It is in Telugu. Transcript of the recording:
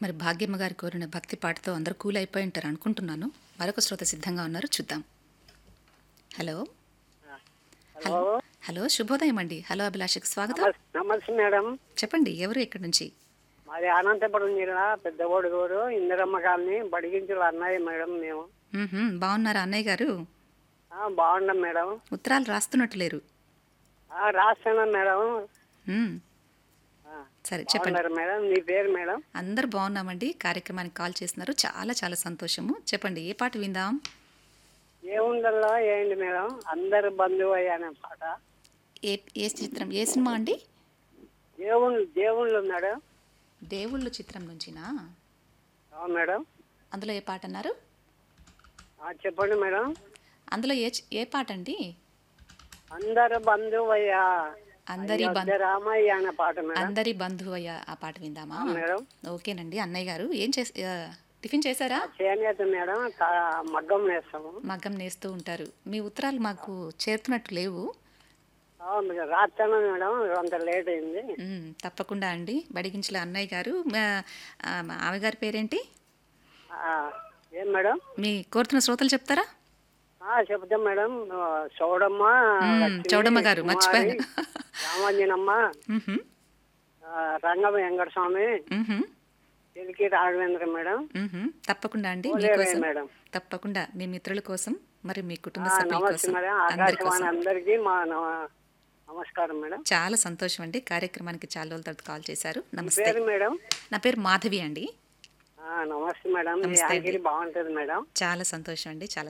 మరి భాగ్యమ్మ గారి కోరిన భక్తి పాటతో అందరూ కూల్ అయిపోయి ఉంటారు అనుకుంటున్నాను మరొక శ్రోత సిద్ధంగా ఉన్నారు చూద్దాం హలో హలో హలో శుభోదయం అండి హలో అభిలాషకి స్వాగతం నమస్- నమస్తే మేడం చెప్పండి ఎవరు ఎక్కడి నుంచి మాది అనంతపురం జిల్లా పెద్దగోడుగూరు ఇందిరమ్మ కాలనీ బడిగించులు అన్నయ్య మేడం మేము మ్మ్హ్మ్, బాగున్నారా అన్నయ్య గారు ఆ, బాగున్నాం మేడం ఉత్తరాలు రాస్తున్నట్టు లేరు ఆ, రాస్తున్నాం మేడం మ్మ్, ఆ, సరే చెప్పండి బాగున్నారు మేడం మీ పేరు మేడం అందరు బాగున్నామండి కార్యక్రమానికి కాల్ చేస్తున్నారు చాలా చాలా సంతోషము చెప్పండి ఏ పాట విందాం ఏముందల్లో ఏంటి మేడం అందరు బంధువు అయ్యానే పాట ఏ ఏ చిత్రం ఏ సినిమా అండి దేవుళ్ళు దేవుళ్ళు మేడం దేవుళ్ళు చిత్రం నుంచినా అవును మేడం అందులో ఏ పాట అన్నారు ఆ, చెప్పండి మేడం అందులో ఏ చి- ఏ పాట అండి అందరు బంధువు అయ్యా అందరి బంధు రామయ్య అనే పాట మేడం అందరి బంధువయ్య ఆ పాట విందామా మేడం ఓకేనండి అన్నయ్య గారు ఏం చేసి ఆ, టిఫిన్ చేశారా చేనేత మేడం కా- మగ్గం వేస్తాము మగ్గం నేస్తూ ఉంటారు మీ ఉత్తరాలు మాకు చేరుతున్నట్టు లేవు అవును మేడం రాస్తాను మేడం కొంత లేట్ అయింది మ్మ్, తప్పకుండా అండి బడిగించల అన్నయ్య గారు మా- ఆ, మా ఆమె గారి పేరేంటి ఆ, ఏం మేడం మీ కోరుతున్న శ్రోతలు చెప్తారా ఆ, చెప్తాం మేడం ఆ, చౌడమ్మ మ్మ్, లక్ష్మి, చౌడమ్మ గారు, కుమారి, మర్చిపోయాను. రామాంజనమ్మ మ్మ్హ్మ్, ఆ, రంగం వెంకటస్వామి మ్మ్హ్మ్, తిరిగి రాఘవేంద్ర మేడం మ్మ్హ్మ్. తప్పకుండా అండి ఓలేరే మీకోసం మేడం తప్పకుండా మీ మిత్రుల కోసం మరి మీ కుటుంబ ఆ, సభ్యుల నమస్తే కోసం మేడం అందరి ఆకాశవాణి కోసం అందరికీ మా నమ- నమస్కారం మేడం చాలా సంతోషం అండి కార్యక్రమానికి చాలా రోజుల తర్వాత కాల్ చేశారు నమస్తే పేరు మేడం నా పేరు మాధవి అండి ఆ, నమస్తే మేడం మీ నమస్తే అండి. యాంగిరి బాగుంటుంది మేడం చాలా సంతోషం అండి చాలా